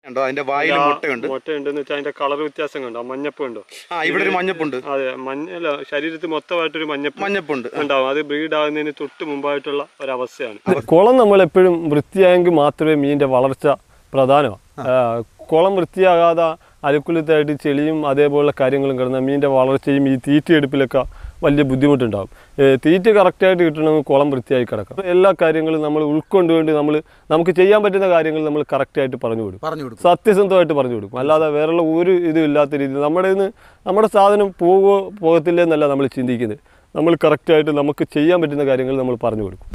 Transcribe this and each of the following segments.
ഉണ്ടോ അതിന്റെ വായിൽ മുട്ടയുണ്ട് മുട്ടയുണ്ടെന്ന് വെച്ചാൽ അതിന്റെ കളർ വ്യത്യാസം കണ്ടോ മഞ്ഞപ്പ് ഉണ്ടോ ആ ഇവിടെ ഒരു മഞ്ഞപ്പുണ്ട് അതെ മഞ്ഞ അല്ല ശരീരത്തിൽ മൊത്തമായിട്ടൊരു മഞ്ഞപ്പ് മഞ്ഞപ്പുണ്ട് ഉണ്ടാവും അത് ബ്രീഡ് ആകുന്നതിന് തൊട്ട് മുമ്പായിട്ടുള്ള ഒരവസ്ഥയാണ് കുളം നമ്മൾ എപ്പോഴും വൃത്തിയായെങ്കിൽ മാത്രമേ മീനിന്റെ വളർച്ച പ്രധാനമാണ് കുളം വൃത്തിയാകാതെ അലുക്കുലത്തായിട്ട് ചെളിയും അതേപോലുള്ള കാര്യങ്ങളും കിടന്ന മീനിന്റെ വളർച്ചയും ഈ തീറ്റയെടുപ്പിലൊക്കെ വലിയ ബുദ്ധിമുട്ടുണ്ടാകും ഏ, തീറ്റ കറക്റ്റായിട്ട് കിട്ടണമെങ്കിൽ കുളം വൃത്തിയായി കിടക്കണം എല്ലാ കാര്യങ്ങളും നമ്മൾ ഉൾക്കൊണ്ടുകൊണ്ട് നമ്മൾ നമുക്ക് ചെയ്യാൻ പറ്റുന്ന കാര്യങ്ങൾ നമ്മൾ കറക്റ്റായിട്ട് പറഞ്ഞു കൊടുക്കും പറഞ്ഞു കൊടുക്കും സത്യസന്ധമായിട്ട് പറഞ്ഞു കൊടുക്കും അല്ലാതെ വേറെയുള്ള ഒരു ഇതും ഇല്ലാത്ത രീതിയിൽ നമ്മുടെ നിന്ന് നമ്മുടെ സാധനം പോവോ പോകത്തില്ല എന്നല്ല നമ്മൾ ചിന്തിക്കുന്നത് നമ്മൾ കറക്റ്റായിട്ട് നമുക്ക് ചെയ്യാൻ പറ്റുന്ന കാര്യങ്ങൾ നമ്മൾ പറഞ്ഞു കൊടുക്കും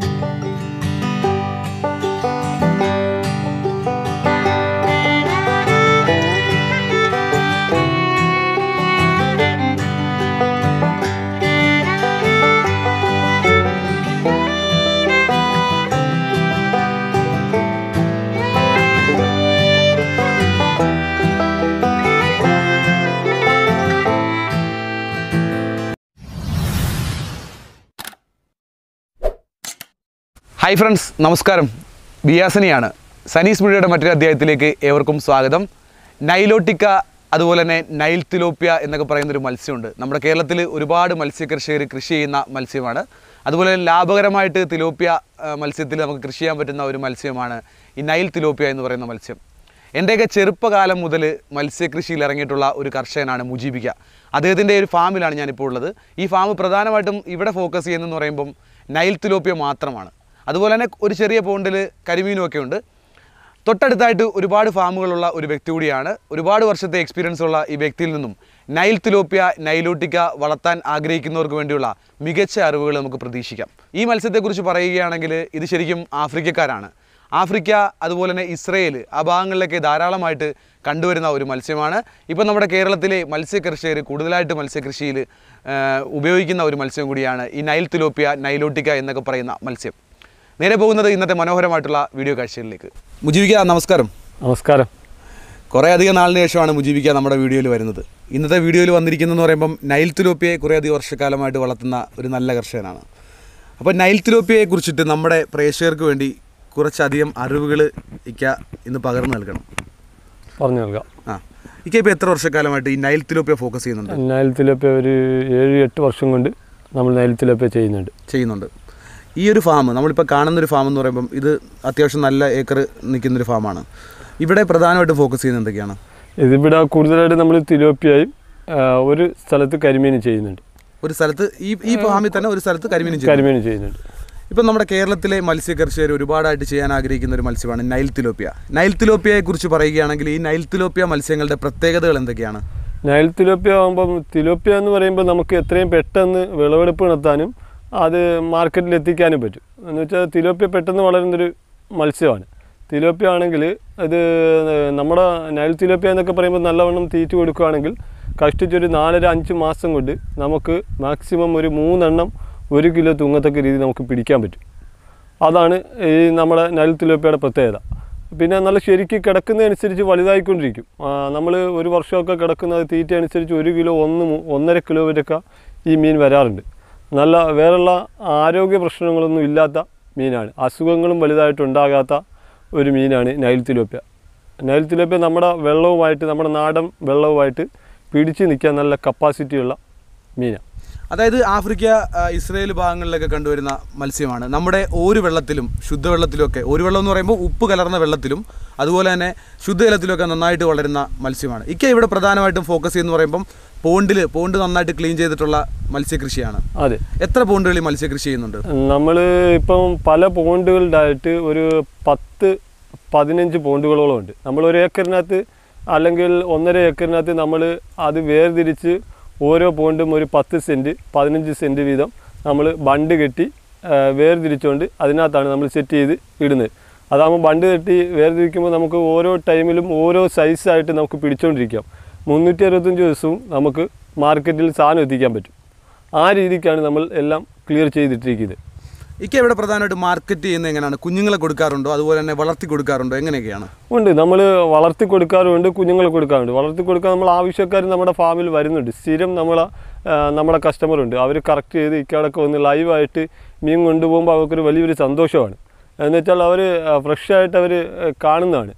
ഹായ് ഫ്രണ്ട്സ് നമസ്കാരം ബിയാസനിയാണ് സനീസ് മീഡിയയുടെ മറ്റൊരു അധ്യായത്തിലേക്ക് ഏവർക്കും സ്വാഗതം നൈലോട്ടിക്ക അതുപോലെ തന്നെ നൈൽ തിലോപ്യ എന്നൊക്കെ പറയുന്നൊരു മത്സ്യമുണ്ട് നമ്മുടെ കേരളത്തിൽ ഒരുപാട് മത്സ്യകർഷകർ കൃഷി ചെയ്യുന്ന മത്സ്യമാണ് അതുപോലെ ലാഭകരമായിട്ട് തിലോപ്യ ആ, മത്സ്യത്തിൽ നമുക്ക് കൃഷി ചെയ്യാൻ പറ്റുന്ന ഒരു മത്സ്യമാണ് ഈ നൈൽ തിലോപ്യ എന്ന് പറയുന്ന മത്സ്യം എൻ്റെയൊക്കെ ചെറുപ്പകാലം മുതൽ മത്സ്യകൃഷിയിൽ ഇറങ്ങിയിട്ടുള്ള ഒരു കർഷകനാണ് മുജീബിക്ക അദ്ദേഹത്തിൻ്റെ ഒരു ഫാമിലാണ് ഞാനിപ്പോൾ ഉള്ളത് ഈ ഫാം പ്രധാനമായിട്ടും ഇവിടെ ഫോക്കസ് ചെയ്യുന്നതെന്ന് പറയുമ്പം നൈൽ തിലോപ്യ മാത്രമാണ് അതുപോലെ തന്നെ ഒരു ചെറിയ പോണ്ടിൽ കരിമീനും ഒക്കെ ഉണ്ട് തൊട്ടടുത്തായിട്ട് ഒരുപാട് ഫാമുകളുള്ള ഒരു വ്യക്തി കൂടിയാണ് ഒരുപാട് വർഷത്തെ എക്സ്പീരിയൻസ് ഉള്ള ഈ വ്യക്തിയിൽ നിന്നും നൈൽ തിലോപ്യ നൈലോട്ടിക്ക വളർത്താൻ ആഗ്രഹിക്കുന്നവർക്ക് വേണ്ടിയുള്ള മികച്ച അറിവുകൾ നമുക്ക് പ്രതീക്ഷിക്കാം ഈ മത്സ്യത്തെക്കുറിച്ച് പറയുകയാണെങ്കിൽ ഇത് ശരിക്കും ആഫ്രിക്കക്കാരാണ് ആഫ്രിക്ക അതുപോലെ തന്നെ ഇസ്രയേൽ ആ ഭാഗങ്ങളിലൊക്കെ ധാരാളമായിട്ട് കണ്ടുവരുന്ന ഒരു മത്സ്യമാണ് ഇപ്പം നമ്മുടെ കേരളത്തിലെ മത്സ്യകർഷകർ കൂടുതലായിട്ട് മത്സ്യകൃഷിയിൽ ആ, ഉപയോഗിക്കുന്ന ഒരു മത്സ്യം കൂടിയാണ് ഈ നൈൽ തിലോപ്യ നൈലോട്ടിക്ക എന്നൊക്കെ പറയുന്ന മത്സ്യം നേരെ പോകുന്നത് ഇന്നത്തെ മനോഹരമായിട്ടുള്ള വീഡിയോ കാഴ്ചകളിലേക്ക് മുജീവിക്ക നമസ്കാരം നമസ്കാരം കുറേ അധികം നാളിന് ശേഷമാണ് മുജീബിക്ക നമ്മുടെ വീഡിയോയിൽ വരുന്നത് ഇന്നത്തെ വീഡിയോയിൽ വന്നിരിക്കുന്നതെന്ന് പറയുമ്പം നൈൽ തിലോപ്പിയെ കുറേ അധികം വർഷക്കാലമായിട്ട് വളർത്തുന്ന ഒരു നല്ല കർഷകനാണ് അപ്പോൾ നൈൽ തിലോപ്പിയെ കുറിച്ചിട്ട് നമ്മുടെ പ്രേക്ഷകർക്ക് വേണ്ടി കുറച്ചധികം അറിവുകൾ ഇക്ക ഇന്ന് പകർന്നു നൽകണം പറഞ്ഞു നൽകാം ആ ഇക്ക ഇപ്പോൾ എത്ര വർഷക്കാലമായിട്ട് ഈ നൈൽ തിലോപ്പിയ ഫോക്കസ് ചെയ്യുന്നുണ്ട് നൈൽ തിലോപ്യ ഒരു ഏഴ് എട്ട് വർഷം കൊണ്ട് നമ്മൾ നൈൽ തിലോപ്യ ചെയ്യുന്നുണ്ട് ചെയ്യുന്നുണ്ട് ഈ ഒരു ഫാം നമ്മളിപ്പോൾ കാണുന്നൊരു ഫാം എന്ന് പറയുമ്പം ഇത് അത്യാവശ്യം നല്ല ഏക്കർ നിൽക്കുന്നൊരു ഫാമാണ് ഇവിടെ പ്രധാനമായിട്ട് ഫോക്കസ് ചെയ്യുന്നത് എന്തൊക്കെയാണ് ഇതിവിടെ കൂടുതലായിട്ട് നമ്മൾ തിലോപ്യയും ആ, ഒരു സ്ഥലത്ത് കരിമീനും ചെയ്യുന്നുണ്ട് ഒരു സ്ഥലത്ത് ഈ ഈ ഫാമിൽ തന്നെ ഒരു സ്ഥലത്ത് കരിമീനും ചെയ്യും കരിമീനും ചെയ്യുന്നുണ്ട് ഇപ്പം നമ്മുടെ കേരളത്തിലെ മത്സ്യകർഷകർ ഒരുപാടായിട്ട് ചെയ്യാൻ ആഗ്രഹിക്കുന്ന ഒരു മത്സ്യമാണ് നൈൽ തിലോപ്പിയ നൈൽ തിലോപ്പിയയെ കുറിച്ച് പറയുകയാണെങ്കിൽ ഈ നൈൽ തിലോപ്പിയ മത്സ്യങ്ങളുടെ പ്രത്യേകതകൾ എന്തൊക്കെയാണ് നൈൽ തിലോപ്യ ആകുമ്പം തിലോപ്യ എന്ന് പറയുമ്പോൾ നമുക്ക് എത്രയും പെട്ടെന്ന് വിളവെടുപ്പ് നടത്താനും അത് മാർക്കറ്റിൽ എത്തിക്കാനും പറ്റും എന്ന് വെച്ചാൽ തിലോപ്യ പെട്ടെന്ന് വളരുന്നൊരു മത്സ്യമാണ് തിലോപ്യ ആണെങ്കിൽ ഇത് നമ്മുടെ നൈൽ തിലോപ്യ എന്നൊക്കെ പറയുമ്പോൾ നല്ലവണ്ണം തീറ്റ കൊടുക്കുകയാണെങ്കിൽ കഷ്ടിച്ചൊരു നാലര അഞ്ച് മാസം കൊണ്ട് നമുക്ക് മാക്സിമം ഒരു മൂന്നെണ്ണം ഒരു കിലോ തൂങ്ങത്തക്ക രീതിയിൽ നമുക്ക് പിടിക്കാൻ പറ്റും അതാണ് ഈ നമ്മുടെ നൈൽ തിലോപ്പിയുടെ പ്രത്യേകത പിന്നെ നല്ല ശരിക്ക് കിടക്കുന്നതനുസരിച്ച് വലുതായിക്കൊണ്ടിരിക്കും നമ്മൾ ഒരു വർഷമൊക്കെ കിടക്കുന്നത് തീറ്റ അനുസരിച്ച് ഒരു കിലോ ഒന്ന് മു- ഒന്നര കിലോ വരെയൊക്കെ ഈ മീൻ വരാറുണ്ട് നല്ല വേറെയുള്ള ആരോഗ്യ പ്രശ്നങ്ങളൊന്നും ഇല്ലാത്ത മീനാണ് അസുഖങ്ങളും വലുതായിട്ട് ഉണ്ടാകാത്ത ഒരു മീനാണ് നൈൽ തിലോപ്യ നൈൽ തിലോപ്യ നമ്മുടെ വെള്ളവുമായിട്ട് നമ്മുടെ നാടൻ വെള്ളവുമായിട്ട് പിടിച്ച് നിൽക്കാൻ നല്ല കപ്പാസിറ്റിയുള്ള മീനാണ് അതായത് ആഫ്രിക്ക ആ, ഇസ്രയേൽ ഭാഗങ്ങളിലൊക്കെ കണ്ടുവരുന്ന മത്സ്യമാണ് നമ്മുടെ ഒരു വെള്ളത്തിലും ശുദ്ധവെള്ളത്തിലും ഒക്കെ ഒരു വെള്ളം എന്ന് പറയുമ്പോൾ ഉപ്പ് കലർന്ന വെള്ളത്തിലും അതുപോലെ തന്നെ ശുദ്ധജലത്തിലൊക്കെ നന്നായിട്ട് വളരുന്ന മത്സ്യമാണ് ഇക്ക ഇവിടെ പ്രധാനമായിട്ടും ഫോക്കസ് ചെയ്യുന്ന പറയുമ്പം പോണ്ടിൽ പോണ്ട് നന്നായിട്ട് ക്ലീൻ ചെയ്തിട്ടുള്ള മത്സ്യകൃഷിയാണ് അതെ എത്ര പോണ്ടുകളിൽ മത്സ്യകൃഷി ചെയ്യുന്നുണ്ട് നമ്മൾ ഇപ്പം പല പോണ്ടുകളുടെ ഒരു പത്ത് പതിനഞ്ച് പോണ്ടുകളോളം ഉണ്ട് നമ്മൾ ഒരു ഏക്കറിനകത്ത് അല്ലെങ്കിൽ ഒന്നര ഏക്കറിനകത്ത് നമ്മൾ അത് വേർതിരിച്ച് ഓരോ പോണ്ടും ഒരു പത്ത് സെൻറ്റ് പതിനഞ്ച് സെൻറ്റ് വീതം നമ്മൾ ബണ്ട് കെട്ടി ആ, വേർതിരിച്ചുകൊണ്ട് അതിനകത്താണ് നമ്മൾ സെറ്റ് ചെയ്ത് ഇടുന്നത് അതാകുമ്പോൾ ബണ്ട് കെട്ടി വേർതിരിക്കുമ്പോൾ നമുക്ക് ഓരോ ടൈമിലും ഓരോ സൈസായിട്ട് നമുക്ക് പിടിച്ചുകൊണ്ടിരിക്കാം മുന്നൂറ്റി അറുപത്തഞ്ച് ദിവസവും നമുക്ക് മാർക്കറ്റിൽ സാധനം എത്തിക്കാൻ പറ്റും ആ രീതിക്കാണ് നമ്മൾ എല്ലാം ക്ലിയർ ചെയ്തിട്ടിരിക്കുന്നത് ഇക്ക ഇവിടെ പ്രധാനമായിട്ട് മാർക്കറ്റ് ചെയ്യുന്നത് എങ്ങനെയാണ് കുഞ്ഞുങ്ങളെ കൊടുക്കാറുണ്ടോ അതുപോലെ തന്നെ വളർത്തി കൊടുക്കാറുണ്ടോ എങ്ങനെയൊക്കെയാണ് ഉണ്ട് നമ്മൾ വളർത്തി കൊടുക്കാറുണ്ട് കുഞ്ഞുങ്ങളെ കൊടുക്കാറുണ്ട് വളർത്തി കൊടുക്കാൻ നമ്മൾ ആവശ്യക്കാർ നമ്മുടെ ഫാമിൽ വരുന്നുണ്ട് സ്ഥിരം നമ്മളെ ആ, നമ്മുടെ കസ്റ്റമർ ഉണ്ട് അവർ കറക്റ്റ് ചെയ്ത് ഇക്കാടൊക്കെ വന്ന് ലൈവായിട്ട് മീൻ കൊണ്ടുപോകുമ്പോൾ അവർക്കൊരു വലിയൊരു സന്തോഷമാണ് എന്ന് വെച്ചാൽ അവർ ഫ്രഷായിട്ട് അവർ കാണുന്നതാണ്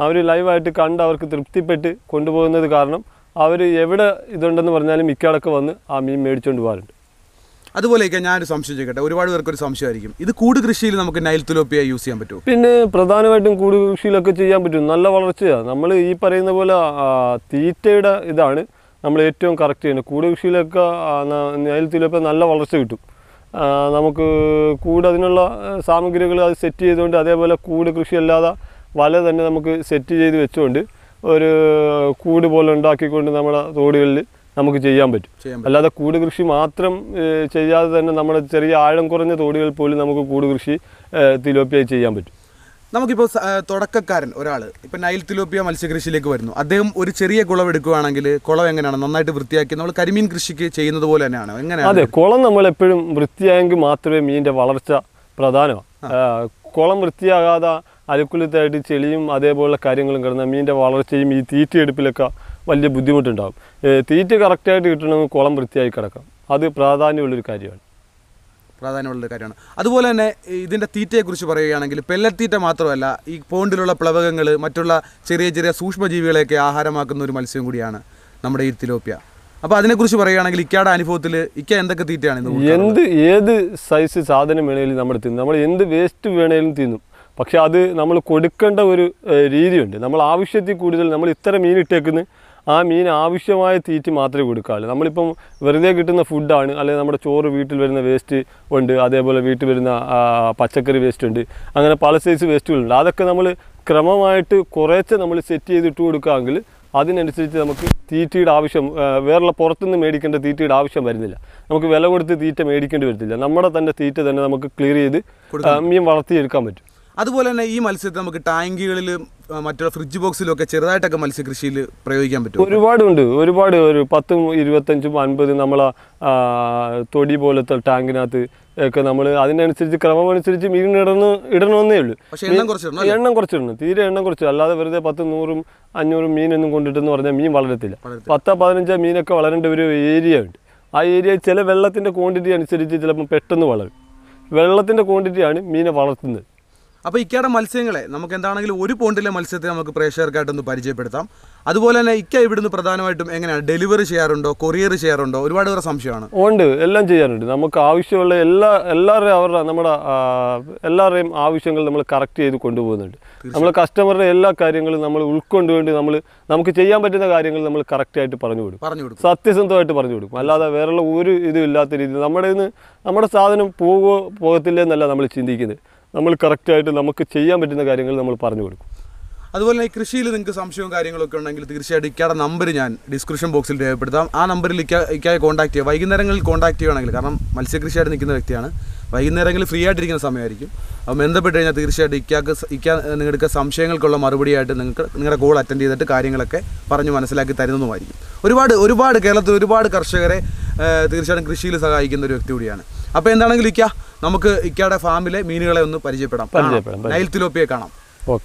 അവർ ലൈവായിട്ട് കണ്ട് അവർക്ക് തൃപ്തിപ്പെട്ട് കൊണ്ടുപോകുന്നത് കാരണം അവർ എവിടെ ഇതുണ്ടെന്ന് പറഞ്ഞാലും മിക്കവാടൊക്കെ വന്ന് ആ മീൻ മേടിച്ചുകൊണ്ട് പോകാറുണ്ട് അതുപോലെയൊക്കെ ഞാനൊരു സംശയം ചോദിക്കട്ടെ ഒരുപാട് പേർക്ക് ഒരു സംശയമായിരിക്കും ഇത് കൂട് കൃഷിയിൽ നമുക്ക് നൈൽ തുലോപ്പിയ യൂസ് ചെയ്യാൻ പറ്റുമോ പിന്നെ പ്രധാനമായിട്ടും കൂട് കൃഷിയിലൊക്കെ ചെയ്യാൻ പറ്റും നല്ല വളർച്ചയാണ് നമ്മൾ ഈ പറയുന്ന പോലെ ആ, തീറ്റയുടെ ഇതാണ് നമ്മൾ ഏറ്റവും കറക്റ്റ് ചെയ്യുന്നത് കൂട് കൃഷിയിലൊക്കെ നെൽത്തിലൊക്കെ നല്ല വളർച്ച കിട്ടും ആ, നമുക്ക് കൂട് അതിനുള്ള ആ, സാമഗ്രികൾ അത് സെറ്റ് ചെയ്തുകൊണ്ട് അതേപോലെ കൂട് കൃഷി അല്ലാതെ വല തന്നെ നമുക്ക് സെറ്റ് ചെയ്ത് വെച്ചുകൊണ്ട് ഒരു കൂട് പോലെ ഉണ്ടാക്കിക്കൊണ്ട് നമ്മുടെ തോടുകളിൽ നമുക്ക് ചെയ്യാൻ പറ്റും ചെയ്യാൻ അല്ലാതെ കൂട് കൃഷി മാത്രം ഏഹ്, ചെയ്യാതെ തന്നെ നമ്മുടെ ചെറിയ ആഴം കുറഞ്ഞ തോടുകൾ പോലും നമുക്ക് കൂട് കൃഷി തിലോപ്പിയായി ചെയ്യാൻ പറ്റും നമുക്കിപ്പോൾ സ- ആ, തുടക്കക്കാരൻ ഒരാൾ ഇപ്പം നൈൽ തിലോപ്പിയ മത്സ്യകൃഷിയിലേക്ക് വരുന്നു അദ്ദേഹം ഒരു ചെറിയ കുളം എടുക്കുകയാണെങ്കിൽ കുളം എങ്ങനെയാണ് നന്നായിട്ട് വൃത്തിയാക്കി നമ്മൾ കരിമീൻ കൃഷിക്ക് ചെയ്യുന്നത് പോലെ തന്നെയാണ് എങ്ങനെയാണ് അതെ കുളം നമ്മൾ എപ്പോഴും വൃത്തിയായെങ്കിൽ മാത്രമേ മീനിൻ്റെ വളർച്ച പ്രധാനമാണ് ആ, കുളം വൃത്തിയാകാതെ അലുക്കുലത്തായിട്ട് ചെളിയും അതേപോലുള്ള കാര്യങ്ങളും കിടന്ന മീനിൻ്റെ വളർച്ചയും ഈ തീറ്റയെടുപ്പിലൊക്കെ വലിയ ബുദ്ധിമുട്ടുണ്ടാകും ഏ, തീറ്റ കറക്റ്റായിട്ട് കിട്ടണമെങ്കിൽ കുളം വൃത്തിയായി കിടക്കാം അത് പ്രാധാന്യമുള്ളൊരു കാര്യമാണ് പ്രാധാന്യമുള്ള കാര്യമാണ് അതുപോലെ തന്നെ ഇതിൻ്റെ തീറ്റയെക്കുറിച്ച് പറയുകയാണെങ്കിൽ പെല്ലത്തീറ്റ മാത്രമല്ല ഈ പോണ്ടിലുള്ള പ്ലവകങ്ങൾ മറ്റുള്ള ചെറിയ ചെറിയ സൂക്ഷ്മജീവികളെയൊക്കെ ആഹാരമാക്കുന്ന ഒരു മത്സ്യം കൂടിയാണ് നമ്മുടെ ഈ തിലോപ്പിയ അപ്പോൾ അതിനെക്കുറിച്ച് പറയുകയാണെങ്കിൽ ഇക്കയുടെ അനുഭവത്തിൽ ഇക്ക എന്തൊക്കെ തീറ്റയാണ് ഇത് കൊടുക്കാറുള്ളത്? എന്ത് ഏത് സൈസ് സാധനം വേണേലും നമ്മൾ തിന്നും നമ്മൾ എന്ത് വേസ്റ്റ് വേണേലും തിന്നും പക്ഷെ അത് നമ്മൾ കൊടുക്കേണ്ട ഒരു ഏഹ്, രീതിയുണ്ട് നമ്മൾ ആവശ്യത്തിൽ കൂടുതൽ നമ്മൾ ഇത്ര മീൻ ഇട്ടേക്കുന്ന ആ മീൻ ആവശ്യമായ തീറ്റ മാത്രമേ കൊടുക്കാറുള്ളൂ നമ്മളിപ്പം വെറുതെ കിട്ടുന്ന ഫുഡാണ് അല്ലെങ്കിൽ നമ്മുടെ ചോറ് വീട്ടിൽ വരുന്ന വേസ്റ്റ് ഉണ്ട് അതേപോലെ വീട്ടിൽ വരുന്ന ആ, പച്ചക്കറി വേസ്റ്റ് ഉണ്ട് അങ്ങനെ പല സൈസ് വേസ്റ്റുകളുണ്ട് അതൊക്കെ നമ്മൾ ക്രമമായിട്ട് കുറേശ്ശെ നമ്മൾ സെറ്റ് ചെയ്ത് ഇട്ട് കൊടുക്കുകയാണെങ്കിൽ അതിനനുസരിച്ച് നമുക്ക് തീറ്റയുടെ ആവശ്യം ആ, വേറെ പുറത്തുനിന്ന് മേടിക്കേണ്ട തീറ്റയുടെ ആവശ്യം വരുന്നില്ല നമുക്ക് വില കൊടുത്ത് തീറ്റ മേടിക്കേണ്ടി വരത്തില്ല നമ്മുടെ തന്നെ തീറ്റ തന്നെ നമുക്ക് ക്ലിയർ ചെയ്ത് ആ, മീൻ വളർത്തിയെടുക്കാൻ പറ്റും അതുപോലെ തന്നെ ഈ മത്സ്യത്തെ നമുക്ക് ടാങ്കികളിലും ആ, മറ്റുള്ള ഫ്രിഡ്ജ് ബോക്സിലും ഒക്കെ ചെറുതായിട്ടൊക്കെ മത്സ്യകൃഷിയിൽ പ്രയോഗിക്കാൻ പറ്റും ഒരുപാടുണ്ട് ഒരുപാട് ഒരു പത്തും ഇരുപത്തഞ്ചും അൻപതും നമ്മളെ ആ, തൊടി പോലത്തെ ടാങ്കിനകത്ത് ഒക്കെ നമ്മൾ അതിനനുസരിച്ച് ക്രമമനുസരിച്ച് മീൻ ഇടണം ഇടണമെന്നേ ഉള്ളൂ പക്ഷേ എണ്ണം കുറച്ചിടണം അല്ലേ? എണ്ണം കുറച്ചിടണം തീരെ എണ്ണം കുറച്ച് അല്ലാതെ വെറുതെ പത്തും നൂറും അഞ്ഞൂറും മീനൊന്നും കൊണ്ടിട്ടെന്ന് പറഞ്ഞാൽ മീൻ വളരത്തില്ല പത്തോ പതിനഞ്ചോ മീനൊക്കെ വളരേണ്ട ഒരു ഏരിയ ഉണ്ട് ആ ഏരിയ ചില വെള്ളത്തിൻ്റെ ക്വാണ്ടിറ്റി അനുസരിച്ച് ചിലപ്പോൾ പെട്ടെന്ന് വളരും വെള്ളത്തിൻ്റെ ക്വാണ്ടിറ്റിയാണ് മീനെ വളർത്തുന്നത് അപ്പോൾ ഇക്കയുടെ മത്സ്യങ്ങളെ നമുക്ക് എന്താണെങ്കിലും ഒരു പോണ്ടിലെ മത്സ്യത്തെ നമുക്ക് പ്രേക്ഷകർക്കായിട്ടൊന്ന് പരിചയപ്പെടുത്താം അതുപോലെ തന്നെ ഇക്ക ഇവിടുന്ന് പ്രധാനമായിട്ടും എങ്ങനെയാണ് ഡെലിവറി ചെയ്യാറുണ്ടോ കൊറിയർ ചെയ്യാറുണ്ടോ ഒരുപാട് പേരെ സംശയമാണ് ഉണ്ട് എല്ലാം ചെയ്യാനുണ്ട് നമുക്ക് ആവശ്യമുള്ള എല്ലാ എല്ലാവരുടെയും അവരുടെ നമ്മുടെ ആ, എല്ലാവരുടെയും ആവശ്യങ്ങൾ നമ്മൾ കറക്റ്റ് ചെയ്ത് കൊണ്ടുപോകുന്നുണ്ട് നമ്മൾ കസ്റ്റമറുടെ എല്ലാ കാര്യങ്ങളും നമ്മൾ ഉൾക്കൊണ്ടുകൊണ്ട് നമ്മൾ നമുക്ക് ചെയ്യാൻ പറ്റുന്ന കാര്യങ്ങൾ നമ്മൾ കറക്റ്റായിട്ട് പറഞ്ഞു കൊടുക്കും പറഞ്ഞു കൊടുക്കും സത്യസന്ധമായിട്ട് പറഞ്ഞു കൊടുക്കും അല്ലാതെ വേറെയുള്ള ഒരു ഇതും ഇല്ലാത്ത രീതിയിൽ നമ്മുടെ ഇന്ന് നമ്മുടെ സാധനം പോവോ പോകത്തില്ല എന്നല്ല നമ്മൾ ചിന്തിക്കുന്നത് നമ്മൾ കറക്റ്റായിട്ട് നമുക്ക് ചെയ്യാൻ പറ്റുന്ന കാര്യങ്ങൾ നമ്മൾ പറഞ്ഞു കൊടുക്കും അതുപോലെ തന്നെ ഈ കൃഷിയിൽ നിങ്ങൾക്ക് സംശയവും കാര്യങ്ങളൊക്കെ ഉണ്ടെങ്കിൽ തീർച്ചയായിട്ടും ഇക്കയുടെ നമ്പർ ഞാൻ ഡിസ്ക്രിപ്ഷൻ ബോക്സിൽ രേഖപ്പെടുത്താം ആ നമ്പറിൽ ഇക്ക ഇക്കയെ കോൺടാക്ട് ചെയ്യുക വൈകുന്നേരങ്ങളിൽ കോൺടാക്ട് ചെയ്യുകയാണെങ്കിൽ കാരണം മത്സ്യകൃഷിയായിട്ട് നിൽക്കുന്ന വ്യക്തിയാണ് വൈകുന്നേരങ്ങളിൽ ഫ്രീ ആയിട്ടിരിക്കുന്ന സമയമായിരിക്കും അപ്പോൾ ബന്ധപ്പെട്ട് കഴിഞ്ഞാൽ തീർച്ചയായിട്ടും ഇക്കാക്ക് സ- ഇക്ക നിങ്ങൾക്ക് സംശയങ്ങൾക്കുള്ള മറുപടിയായിട്ട് നിങ്ങൾക്ക് നിങ്ങളുടെ കോൾ അറ്റൻഡ് ചെയ്തിട്ട് കാര്യങ്ങളൊക്കെ പറഞ്ഞ് മനസ്സിലാക്കി തരുന്നതുമായിരിക്കും ഒരുപാട് ഒരുപാട് കേരളത്തിൽ ഒരുപാട് കർഷകരെ ആ, തീർച്ചയായിട്ടും കൃഷിയിൽ സഹായിക്കുന്ന ഒരു വ്യക്തി കൂടിയാണ് അപ്പോൾ എന്താണെങ്കിലും ഇക്ക നമുക്ക് ഇക്കയുടെ ഫാമിലെ മീനുകളെ ഒന്ന് പരിചയപ്പെടാം കാണാം. പരിചയപ്പെടാം, നൈൽ തിലോപ്പിയെ കാണാം ഓക്കെ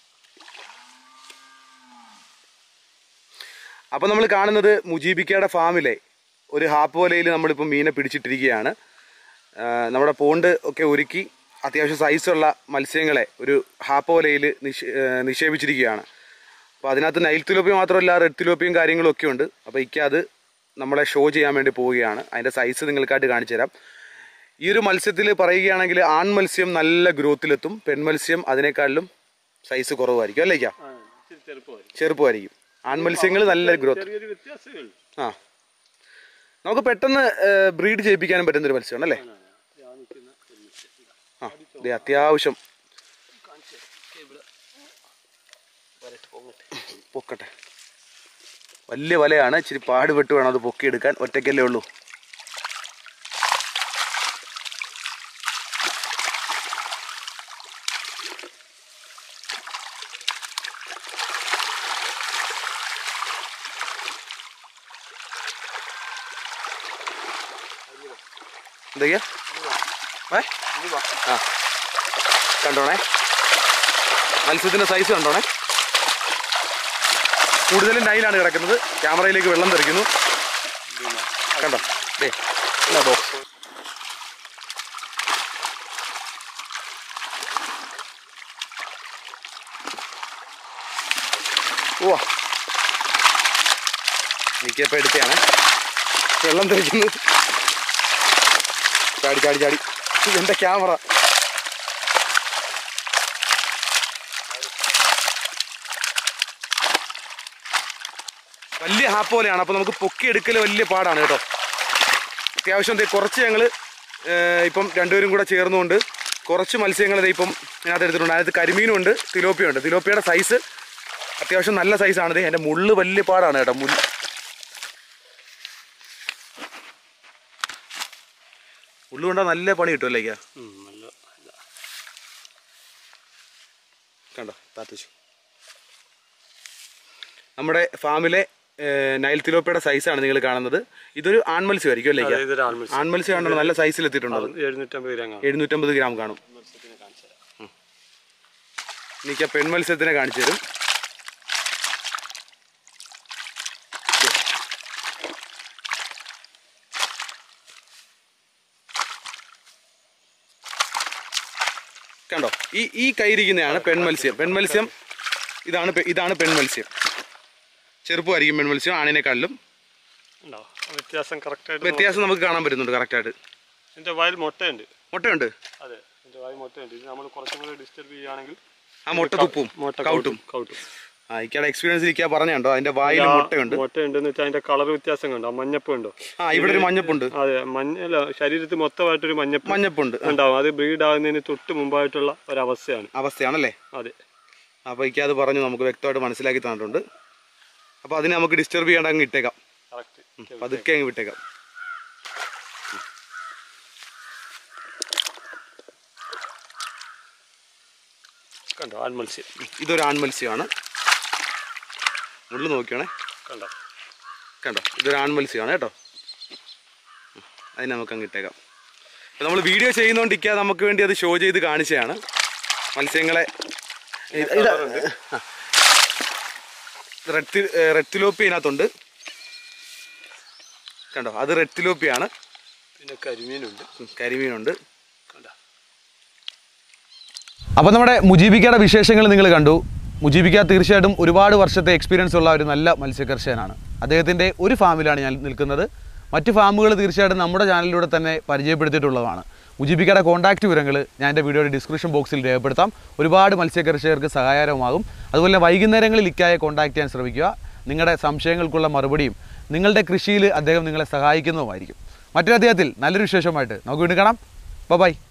അപ്പോൾ നമ്മൾ കാണുന്നത് മുജീബിക്കയുടെ ഫാമിലെ ഒരു ഹാപ്പ് വലയിൽ നമ്മളിപ്പോൾ മീനെ പിടിച്ചിട്ടിരിക്കുകയാണ് ആ, നമ്മുടെ പോണ്ട് ഒക്കെ ഒരുക്കി അത്യാവശ്യം സൈസുള്ള മത്സ്യങ്ങളെ ഒരു ഹാപ്പ് വലയിൽ നിക്ഷേ ആ, നിക്ഷേപിച്ചിരിക്കുകയാണ് അപ്പോൾ അതിനകത്ത് നൈൽ തിലോപ്പി മാത്രമല്ല റെഡ് തിലോപ്പിയും കാര്യങ്ങളും ഒക്കെ ഉണ്ട് അപ്പോൾ ഇക്ക അത് നമ്മളെ ഷോ ചെയ്യാൻ വേണ്ടി പോവുകയാണ് അതിൻ്റെ സൈസ് നിങ്ങൾക്കായിട്ട് കാണിച്ചു തരാം ഈ ഒരു മത്സ്യത്തിൽ പറയുകയാണെങ്കിൽ ആൺ മത്സ്യം നല്ല ഗ്രോത്തിലെത്തും പെൺ മത്സ്യം അതിനേക്കാളിലും സൈസ് കുറവായിരിക്കും അല്ലേ ഇക്ക? ചെറുപ്പമായിരിക്കും ആൺമത്സ്യങ്ങൾ നല്ല ഗ്രോത്ത് ആ നമുക്ക് പെട്ടെന്ന് ബ്രീഡ് ചെയ്യിപ്പിക്കാനും പറ്റുന്ന ഒരു മത്സ്യമാണ് അല്ലേ ആ ദേ അത്യാവശ്യം പൊക്കട്ടെ വലിയ വലയാണ് ഇച്ചിരി പാടുപെട്ട് വേണം അത് പൊക്കിയെടുക്കാൻ ഒറ്റയ്ക്കല്ലേ ഉള്ളൂ എന്തൊക്കെയാ ഏ ആ കണ്ടോണേ മത്സ്യത്തിന്റെ സൈസ് കണ്ടോണേ കൂടുതലും നൈലാണ് കിടക്കുന്നത് ക്യാമറയിലേക്ക് വെള്ളം തെറിക്കുന്നു കണ്ടോ ദേ ബോക്സ് ഓ എനിക്കപ്പോൾ എടുത്തതാണ് വെള്ളം തെറിക്കുന്നു ചാടി ചാടി ചാടി എൻ്റെ ക്യാമറ വലിയ ഹാപ്പ് പോലെയാണ് അപ്പോൾ നമുക്ക് പൊക്കിയെടുക്കൽ വലിയ പാടാണ് കേട്ടോ അത്യാവശ്യം ദേ കുറച്ച് ഞങ്ങൾ ഇപ്പം രണ്ടുപേരും കൂടെ ചേർന്നുകൊണ്ട് കുറച്ച് മത്സ്യങ്ങൾ ദേ ഇപ്പം ഇതിനകത്ത് എടുത്തിട്ടുണ്ട് അതിനകത്ത് കരിമീനുണ്ട് തിലോപ്പിയുണ്ട് തിലോപ്പിയുടെ സൈസ് അത്യാവശ്യം നല്ല സൈസാണ് ഇത് എൻ്റെ മുള്ള് വലിയ പാടാണ് കേട്ടോ മുള്ള് മുള്ള് കൊണ്ടാൽ നല്ല പണി കിട്ടുമല്ലേ ഇക്ക? കണ്ടോ താത്തിച്ചു നമ്മുടെ ഫാമിലെ ഏർ, നൈൽ തിലോപ്പിയുടെ സൈസാണ് നിങ്ങൾ കാണുന്നത് ഇതൊരു ആൺമത്സ്യമായിരിക്കും അല്ലേ ഇക്ക? ഇതൊരു ആൺമത്സ്യം ആൺമത്സ്യം കണ്ടോ നല്ല സൈസിൽ എത്തിയിട്ടുണ്ട് അത് എഴുന്നൂറ്റമ്പത് ഗ്രാം കാണും എഴുന്നൂറ്റമ്പത് ഗ്രാം കാണും എനിക്ക് ആ പെൺമത്സ്യത്തിനെ കാണിച്ചു തരും കണ്ടോ ഈ ഈ കൈയിരിക്കുന്നതാണ് പെൺമത്സ്യം പെൺമത്സ്യം ഇതാണ് പെ- ഇതാണ് പെൺമത്സ്യം ചെറുപ്പമായിരിക്കും പെൺമത്സ്യം ആണിനെക്കാളിലും ഉണ്ടോ വ്യത്യാസം കറക്റ്റായിട്ട് വ്യത്യാസം നമുക്ക് കാണാൻ പറ്റുന്നുണ്ട് കറക്റ്റായിട്ട് ഇതിന്റെ വായിൽ മുട്ടയുണ്ട് മുട്ടയുണ്ട് അതെ ഇതിന്റെ വായിൽ മുട്ടയുണ്ട് ഇത് നമ്മൾ കുറച്ചും കൂടി ഡിസ്റ്റർബ് ചെയ്യുകയാണെങ്കിൽ ആ മുട്ട തുപ്പും മുട്ട കൗട്ടും കൗട്ടും ആ ഇക്കടെ എക്സ്പീരിയൻസ് ഇരിക്കാൻ പറഞ്ഞുണ്ടോ അതിന്റെ വായിൽ മുട്ടയുണ്ട് മുട്ടയുണ്ടെന്ന് വെച്ചാൽ അതിന്റെ കളർ വ്യത്യാസം കണ്ടോ മഞ്ഞപ്പ് ഉണ്ടോ ആ ഇവിടെ ഒരു മഞ്ഞപ്പുണ്ട് അതെ മഞ്ഞ അല്ല ശരീരത്തിൽ മൊത്തമായിട്ടൊരു മഞ്ഞപ്പ് മഞ്ഞപ്പുണ്ട് ആ, ഉണ്ടാവും അത് ബ്രീഡ് ആകുന്നതിന് തൊട്ട് മുമ്പായിട്ടുള്ള ഒരവസ്ഥയാണ് അവസ്ഥയാണല്ലേ അതെ അപ്പൊ ഇക്ക അത് പറഞ്ഞു നമുക്ക് വ്യക്തമായിട്ട് മനസ്സിലാക്കി തന്നിട്ടുണ്ട് അപ്പൊ അതിനെ നമുക്ക് ഡിസ്റ്റർബ് ചെയ്യാണ്ട് അങ്ങ് ഇട്ടേക്കാം കറക്റ്റ് പതുക്കെ അങ്ങ് വിട്ടേക്കാം കണ്ടോ ആൽമത്സ്യം ഇതൊരു ആൺമത്സ്യമാണ് മുള്ളു നോക്കിയാണേ കണ്ടോ കണ്ടോ ഇതൊരു ആൺമത്സ്യമാണ് കേട്ടോ ഉം, അതിനെ നമുക്ക് അങ്ങ് ഇട്ടേക്കാം നമ്മൾ വീഡിയോ ചെയ്യുന്നോണ്ട് ഇക്ക നമുക്ക് വേണ്ടി അത് ഷോ ചെയ്ത് കാണിച്ചതാണ് മത്സ്യങ്ങളെ ഇത് ഇത് ആ. റെഡ് തി- ഏ, റെഡ് തിലോപ്പി ഇതിനകത്തുണ്ട് കണ്ടോ അത് റെഡ് തിലോപ്പിയാണ് പിന്നെ കരിമീനുണ്ട് ഉം, കരിമീനുണ്ട് കണ്ടോ അപ്പോൾ നമ്മുടെ മുജീബിക്കയുടെ വിശേഷങ്ങൾ നിങ്ങൾ കണ്ടു മുജീബിക്ക തീർച്ചയായിട്ടും ഒരുപാട് വർഷത്തെ എക്സ്പീരിയൻസ് ഉള്ള ഒരു നല്ല മത്സ്യകർഷകനാണ് അദ്ദേഹത്തിൻ്റെ ഒരു ഫാമിലാണ് ഞാൻ നിൽക്കുന്നത് മറ്റ് ഫാമുകൾ തീർച്ചയായിട്ടും നമ്മുടെ ചാനലിലൂടെ തന്നെ പരിചയപ്പെടുത്തിയിട്ടുള്ളതാണ് മുജീബിക്കയുടെ കോൺടാക്റ്റ് വിവരങ്ങൾ ഞാൻ എൻ്റെ വീഡിയോയുടെ ഡിസ്ക്രിപ്ഷൻ ബോക്സിൽ രേഖപ്പെടുത്താം ഒരുപാട് മത്സ്യകർഷകർക്ക് സഹായകരമാകും അതുപോലെ വൈകുന്നേരങ്ങളിൽ ഇക്കായെ കോൺടാക്ട് ചെയ്യാൻ ശ്രമിക്കുക നിങ്ങളുടെ സംശയങ്ങൾക്കുള്ള മറുപടിയും നിങ്ങളുടെ കൃഷിയിൽ അദ്ദേഹം നിങ്ങളെ സഹായിക്കുന്നതുമായിരിക്കും മറ്റൊരു അദ്ദേഹത്തിൽ നല്ലൊരു വിശേഷമായിട്ട് നമുക്ക് വീണ്ടും കാണാം ബൈ